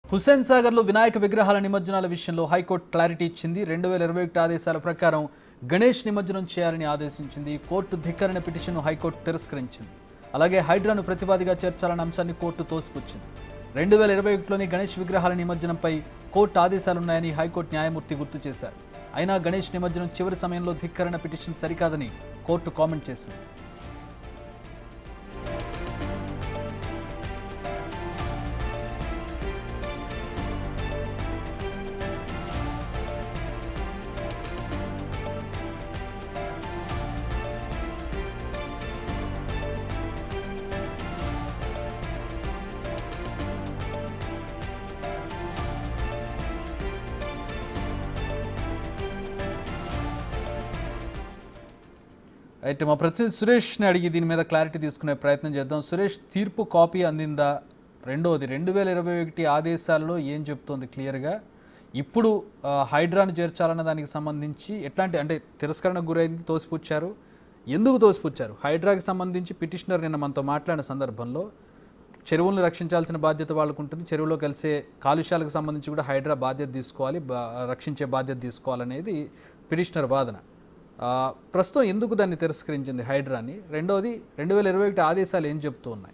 హుస్సేన్ సాగర్లో వినాయక విగ్రహాల నిమజ్జనాల విషయంలో హైకోర్టు క్లారిటీ ఇచ్చింది రెండు వేల ఇరవై ఒకటి ఆదేశాల ప్రకారం గణేష్ నిమజ్జనం చేయాలని ఆదేశించింది కోర్టు ధిక్కరణ పిటిషన్ను హైకోర్టు తిరస్కరించింది అలాగే హైడ్రాను ప్రతివాదిగా చేర్చాలన్న అంశాన్ని కోర్టు తోసిపుచ్చింది రెండు వేల ఇరవై ఒకటిలోని గణేష్ విగ్రహాల నిమజ్జనంపై కోర్టు ఆదేశాలున్నాయని హైకోర్టు న్యాయమూర్తి గుర్తు చేశారు అయినా గణేష్ నిమజ్జనం చివరి సమయంలో ధిక్కరణ పిటిషన్ సరికాదని కోర్టు కామెంట్ చేసింది అయితే మా ప్రతినిధి సురేష్ని అడిగి దీని మీద క్లారిటీ తీసుకునే ప్రయత్నం చేద్దాం సురేష్ తీర్పు కాపీ అందిందా రెండవది రెండు వేల ఇరవై ఒకటి ఆదేశాలలో ఏం చెప్తోంది క్లియర్గా ఇప్పుడు ఆ, హైడ్రాను చేర్చాలన్న దానికి సంబంధించి ఎట్లాంటి అంటే తిరస్కరణకు గురైంది తోసిపుచ్చారు ఎందుకు తోసిపుచ్చారు హైడ్రాకి సంబంధించి పిటిషనర్ నిన్న మనతో మాట్లాడిన సందర్భంలో చెరువులను రక్షించాల్సిన బాధ్యత వాళ్ళకు ఉంటుంది చెరువులో కలిసే కాలుష్యాలకు సంబంధించి కూడా హైడ్రా బాధ్యత తీసుకోవాలి బా- రక్షించే బాధ్యత తీసుకోవాలనేది పిటిషనర్ వాదన ఆ, ప్రస్తుతం ఎందుకు దాన్ని తిరస్కరించింది హైడ్రాని రెండోది రెండు వేల ఇరవై ఒకటి ఆదేశాలు ఏం చెప్తూ ఉన్నాయి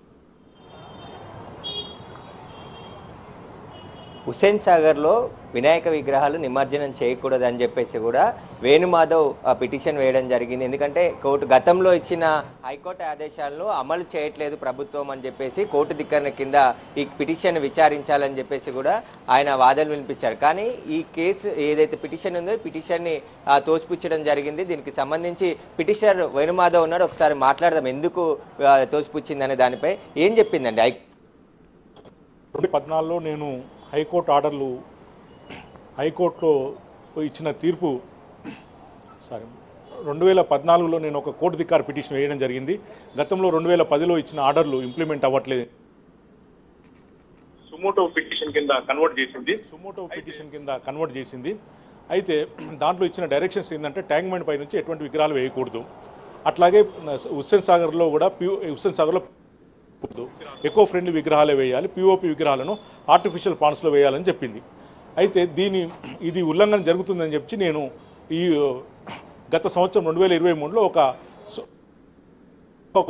హుస్సేన్ సాగర్లో వినాయక విగ్రహాలు నిమజ్జనం చేయకూడదని చెప్పేసి కూడా వేణుమాధవ్ ఆ, పిటిషన్ వేయడం జరిగింది ఎందుకంటే కోర్టు గతంలో ఇచ్చిన హైకోర్టు ఆదేశాలను అమలు చేయట్లేదు ప్రభుత్వం అని చెప్పేసి కోర్టు ధిక్కరణ కింద ఈ పిటిషన్ విచారించాలని చెప్పేసి కూడా ఆయన వాదనలు వినిపించారు కానీ ఈ కేసు ఏదైతే పిటిషన్ ఉందో పిటిషన్ని ఆ, తోసిపుచ్చడం జరిగింది దీనికి సంబంధించి పిటిషనర్ వేణుమాధవ్ ఉన్నాడు ఒకసారి మాట్లాడదాం ఎందుకు ఆ, తోసిపుచ్చిందనే దానిపై ఏం చెప్పిందండి హై రెండు పద్నాలుగులో నేను హైకోర్టు ఆర్డర్లు హైకోర్టులో ఇచ్చిన తీర్పు సారీ రెండు వేల పద్నాలుగులో నేను ఒక కోర్టు ధిక్కార పిటిషన్ వేయడం జరిగింది గతంలో రెండు వేల పదిలో ఇచ్చిన ఆర్డర్లు ఇంప్లిమెంట్ అవ్వట్లేదు సుమోటో పిటిషన్ కింద కన్వర్ట్ చేసింది సుమోటో పిటిషన్ కింద కన్వర్ట్ చేసింది అయితే దాంట్లో ఇచ్చిన డైరెక్షన్స్ ఏంటంటే ట్యాంక్ బండ్ పై నుంచి ఎటువంటి విగ్రహాలు వేయకూడదు అట్లాగే హుస్సేన్ సాగర్లో కూడా ప్యూ హుస్సేన్ సాగర్లో ఎకో ఫ్రెండ్లీ విగ్రహాలే వేయాలి పిఓపి విగ్రహాలను ఆర్టిఫిషియల్ పాండ్స్లో వేయాలని చెప్పింది అయితే దీని ఇది ఉల్లంఘన జరుగుతుందని చెప్పి నేను ఈ గత సంవత్సరం రెండు వేల ఇరవై మూడులో ఒక సు- ఒక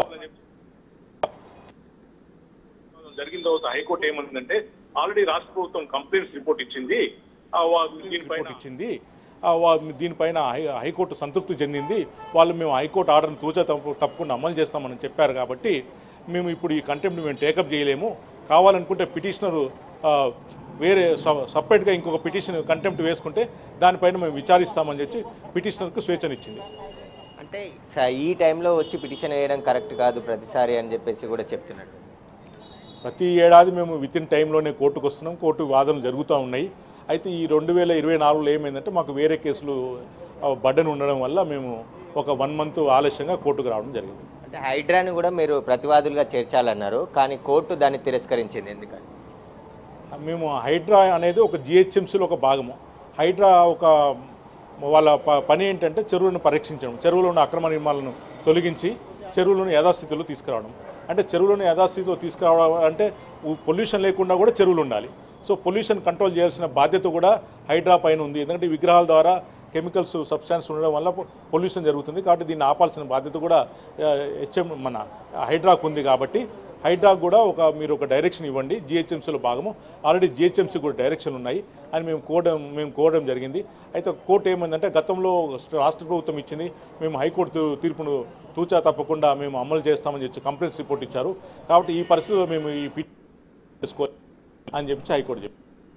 జరిగిన తర్వాత హైకోర్టు ఏమంటుందంటే ఆల్రెడీ రాష్ట్ర ప్రభుత్వం కంప్లైంట్స్ రిపోర్ట్ ఇచ్చింది ఆ వా- దీనిపైన రిపోర్ట్ ఇచ్చింది ఆ వా- దీనిపైన హై- హైకోర్టు సంతృప్తి చెందింది వాళ్ళు మేము హైకోర్టు ఆర్డర్ని తూచా తప్పు తప్పకుండా అమలు చేస్తామని చెప్పారు కాబట్టి మేము ఇప్పుడు ఈ కంటెంప్ట్ మేము టేకప్ చేయలేము కావాలనుకుంటే పిటిషనరు వేరే స- సపరేట్గా ఇంకొక పిటిషన్ కంటెంప్ట్ వేసుకుంటే దానిపైన మేము విచారిస్తామని చెప్పి పిటిషనర్కు స్వేచ్ఛనిచ్చింది అంటే స- ఈ టైంలో వచ్చి పిటిషన్ వేయడం కరెక్ట్ కాదు ప్రతిసారి అని చెప్పేసి కూడా చెప్తున్నాడు ప్రతి ఏడాది మేము విత్ ఇన్ టైంలోనే కోర్టుకు వస్తున్నాం కోర్టు వాదనలు జరుగుతూ ఉన్నాయి అయితే ఈ రెండు వేల ఇరవై నాలుగులో ఏమైందంటే మాకు వేరే కేసులు బడ్డను ఉండడం వల్ల మేము ఒక వన్ మంత్ ఆలస్యంగా కోర్టుకు రావడం జరిగింది అంటే హైడ్రాని కూడా మీరు ప్రతివాదులుగా చేర్చాలన్నారు కానీ కోర్టు దాన్ని తిరస్కరించింది ఎందుకని మేము హైడ్రా అనేది ఒక జిహెచ్ఎంసీలో ఒక భాగము హైడ్రా ఒక వాళ్ళ ప- పని ఏంటంటే చెరువులను పరీక్షించడం చెరువులో ఉన్న అక్రమ నిర్మాణాలను తొలగించి చెరువులను యథాస్థితిలో తీసుకురావడం అంటే చెరువులను యథాస్థితిలో తీసుకురావడం అంటే పొల్యూషన్ లేకుండా కూడా చెరువులు ఉండాలి సో పొల్యూషన్ కంట్రోల్ చేయాల్సిన బాధ్యత కూడా హైడ్రా పైన ఉంది ఎందుకంటే ఈ విగ్రహాల ద్వారా కెమికల్స్ సబ్స్టాన్స్ ఉండడం వల్ల పొల్యూషన్ జరుగుతుంది కాబట్టి దీన్ని ఆపాల్సిన బాధ్యత కూడా హెచ్ఎం మన హైడ్రాకు ఉంది కాబట్టి హైడ్రాకు కూడా ఒక మీరు ఒక డైరెక్షన్ ఇవ్వండి జిహెచ్ఎంసీలో భాగము ఆల్రెడీ జిహెచ్ఎంసీ కూడా డైరెక్షన్ ఉన్నాయి అని మేము కోరడం మేము కోరడం జరిగింది అయితే కోర్టు ఏమైందంటే గతంలో రాష్ట్ర ప్రభుత్వం ఇచ్చింది మేము హైకోర్టు తీ- తీర్పును తూచా తప్పకుండా మేము అమలు చేస్తామని చెప్పి కంప్లైంట్స్ రిపోర్ట్ ఇచ్చారు కాబట్టి ఈ పరిస్థితిలో మేము ఈ పిట్ చేసుకో అని చెప్పి హైకోర్టు చెప్పింది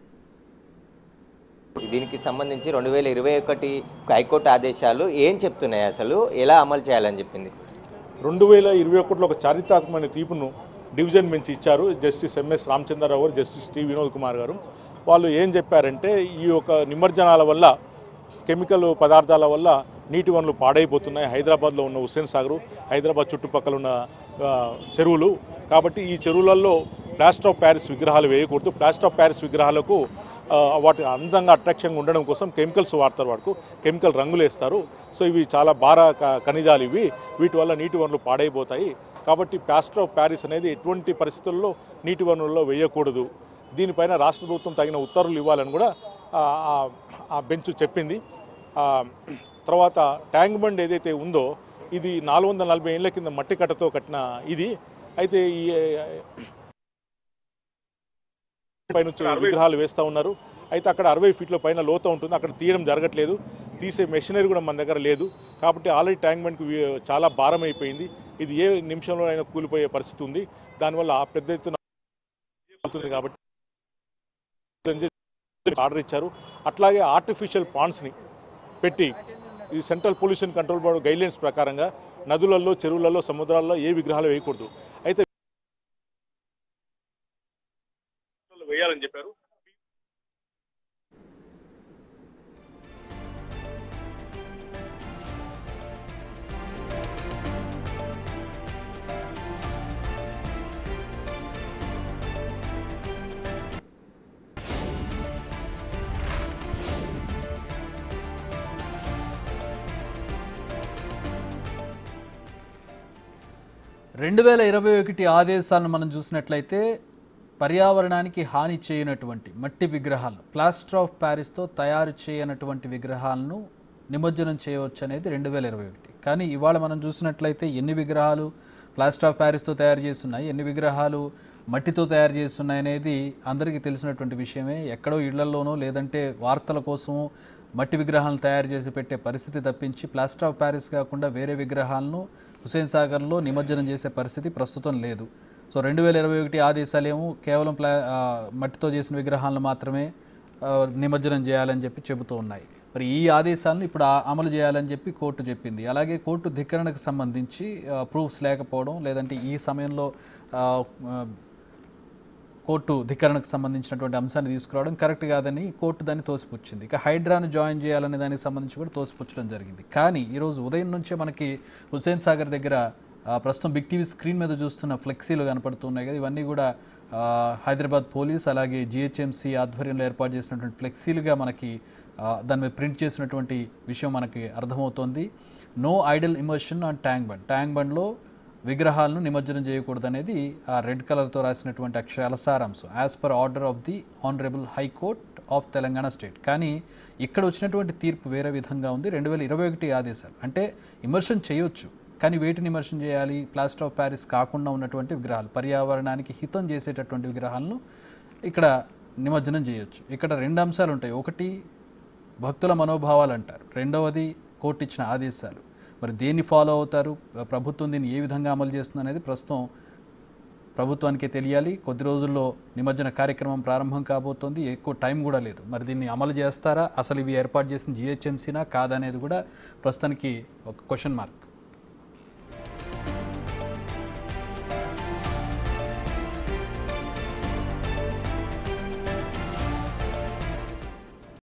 దీనికి సంబంధించి రెండు వేల ఇరవై ఒకటి హైకోర్టు ఆదేశాలు ఏం చెప్తున్నాయి అసలు ఎలా అమలు చేయాలని చెప్పింది రెండు వేల ఇరవై ఒకటిలో ఒక చారిత్రాత్మకమైన తీర్పును డివిజన్ బెంచ్ ఇచ్చారు జస్టిస్ ఎంఎస్ రామచంద్రరావు గారు జస్టిస్ టి వినోద్ కుమార్ గారు వాళ్ళు ఏం చెప్పారంటే ఈ యొక్క నిమజ్జనాల వల్ల కెమికల్ పదార్థాల వల్ల నీటి వనరులు పాడైపోతున్నాయి హైదరాబాద్లో ఉన్న హుస్సేన్ సాగరు హైదరాబాద్ చుట్టుపక్కల ఉన్న ఆ, చెరువులు కాబట్టి ఈ చెరువులలో ప్లాస్టర్ ఆఫ్ ప్యారిస్ విగ్రహాలు వేయకూడదు ప్లాస్టర్ ఆఫ్ ప్యారిస్ విగ్రహాలకు ఆ, వాటి అందంగా అట్రాక్షన్గా ఉండడం కోసం కెమికల్స్ వాడతారు వాడుకు కెమికల్ రంగులు వేస్తారు సో ఇవి చాలా భార క- ఖనిజాలు ఇవి వీటి వల్ల నీటి వనరులు పాడైపోతాయి కాబట్టి ప్లాస్టర్ ఆఫ్ ప్యారిస్ అనేది ఎటువంటి పరిస్థితుల్లో నీటి వనరుల్లో వేయకూడదు దీనిపైన రాష్ట్ర ప్రభుత్వం తగిన ఉత్తర్వులు ఇవ్వాలని కూడా ఆ, ఆ- ఆ బెంచ్ చెప్పింది ఆ, తర్వాత ట్యాంక్ బండ్ ఏదైతే ఉందో ఇది నాలుగు వందల నలభై ఏళ్ళ కింద మట్టి కట్టతో కట్టిన ఇది అయితే ఈ పైనుంచి విగ్రహాలు వేస్తూ ఉన్నారు అయితే అక్కడ అరవై ఫీట్ల పైన లోత ఉంటుంది అక్కడ తీయడం జరగట్లేదు తీసే మెషినరీ కూడా మన దగ్గర లేదు కాబట్టి ఆల్రెడీ ట్యాంక్ బండ్కి వి- చాలా భారం అయిపోయింది ఇది ఏ నిమిషంలో అయినా కూలిపోయే పరిస్థితి ఉంది దానివల్ల ఆ పెద్ద ఎత్తున అవుతుంది కాబట్టి ఆర్డర్ ఇచ్చారు అట్లాగే ఆర్టిఫిషియల్ పాండ్స్ని పెట్టి ఈ central pollution control board guidelines ప్రకారంగా నదులలో చెరువులలో సముద్రాల్లో ఏ విగ్రహాలు వేయకూడదు అయితే వేయాలని చెప్పారు రెండు వేల ఇరవై ఒకటి ఆదేశాలను మనం చూసినట్లయితే పర్యావరణానికి హాని చేయనటువంటి మట్టి విగ్రహాలు ప్లాస్టర్ ఆఫ్ ప్యారిస్తో తయారు చేయనటువంటి విగ్రహాలను నిమజ్జనం చేయవచ్చు అనేది రెండు వేల ఇరవై ఒకటి కానీ ఇవాళ మనం చూసినట్లయితే ఎన్ని విగ్రహాలు ప్లాస్టర్ ఆఫ్ ప్యారిస్తో తయారు చేస్తున్నాయి ఎన్ని విగ్రహాలు మట్టితో తయారు చేస్తున్నాయి అనేది అందరికీ తెలిసినటువంటి విషయమే ఎక్కడో ఇళ్లలోనో లేదంటే వార్తల కోసమో మట్టి విగ్రహాలను తయారు చేసి పెట్టే పరిస్థితి తప్పించి ప్లాస్టర్ ఆఫ్ ప్యారిస్ కాకుండా వేరే విగ్రహాలను హుసేన్ సాగర్లో నిమజ్జనం చేసే పరిస్థితి ప్రస్తుతం లేదు సో రెండు వేల ఇరవై ఒకటి ఆదేశాలేమో కేవలం ప్లా ఆ, మట్టితో చేసిన విగ్రహాలను మాత్రమే ఆ, నిమజ్జనం చేయాలని చెప్పి చెబుతూ ఉన్నాయి మరి ఈ ఆదేశాలను ఇప్పుడు ఆ- అమలు చేయాలని చెప్పి కోర్టు చెప్పింది అలాగే కోర్టు ధిక్కరణకు సంబంధించి ప్రూఫ్స్ లేకపోవడం లేదంటే ఈ సమయంలో ఆ, ఆ, కోర్టు ధిక్కరణకు సంబంధించినటువంటి అంశాన్ని తీసుకురావడం కరెక్ట్ కాదని కోర్టు దాన్ని తోసిపుచ్చింది ఇక హైడ్రాను జాయిన్ చేయాలనే దానికి సంబంధించి కూడా తోసిపుచ్చడం జరిగింది కానీ ఈరోజు ఉదయం నుంచే మనకి హుస్సేన్ సాగర్ దగ్గర ఆ, ప్రస్తుతం బిగ్ టీవీ స్క్రీన్ మీద చూస్తున్న ఫ్లెక్సీలు కనపడుతున్నాయి కదా ఇవన్నీ కూడా ఆ, హైదరాబాద్ పోలీస్ అలాగే జిహెచ్ఎంసీ ఆధ్వర్యంలో ఏర్పాటు చేసినటువంటి ఫ్లెక్సీలుగా మనకి ఆ, దాని మీద ప్రింట్ చేసినటువంటి విషయం మనకి అర్థమవుతోంది no idol immersion on tank bund tank బండ్లో విగ్రహాలను నిమజ్జనం చేయకూడదు అనేది ఆ రెడ్ కలర్తో రాసినటువంటి అక్షరాల సారాంశం as per order of the honourable high court of Telangana state కానీ ఇక్కడ వచ్చినటువంటి తీర్పు వేరే విధంగా ఉంది రెండు వేల ఇరవై ఒకటి ఆదేశాలు అంటే ఇమర్షన్ చేయొచ్చు కానీ వేటిని ఇమర్షన్ చేయాలి ప్లాస్టర్ ఆఫ్ ప్యారిస్ కాకుండా ఉన్నటువంటి విగ్రహాలు పర్యావరణానికి హితం చేసేటటువంటి విగ్రహాలను ఇక్కడ నిమజ్జనం చేయొచ్చు ఇక్కడ రెండు అంశాలు ఉంటాయి ఒకటి భక్తుల మనోభావాలు అంటారు రెండవది కోర్టు ఇచ్చిన ఆదేశాలు మరి దేన్ని ఫాలో అవుతారు ప్రభుత్వం దీన్ని ఏ విధంగా అమలు చేస్తుంది అనేది ప్రస్తుతం ప్రభుత్వానికే తెలియాలి కొద్ది రోజుల్లో నిమజ్జన కార్యక్రమం ప్రారంభం కాబోతోంది ఎక్కువ టైం కూడా లేదు మరి దీన్ని అమలు చేస్తారా అసలు ఇవి ఏర్పాటు చేసిన జిహెచ్ఎంసీనా కాదనేది కూడా ప్రస్తుతానికి ఒక క్వశ్చన్ మార్క్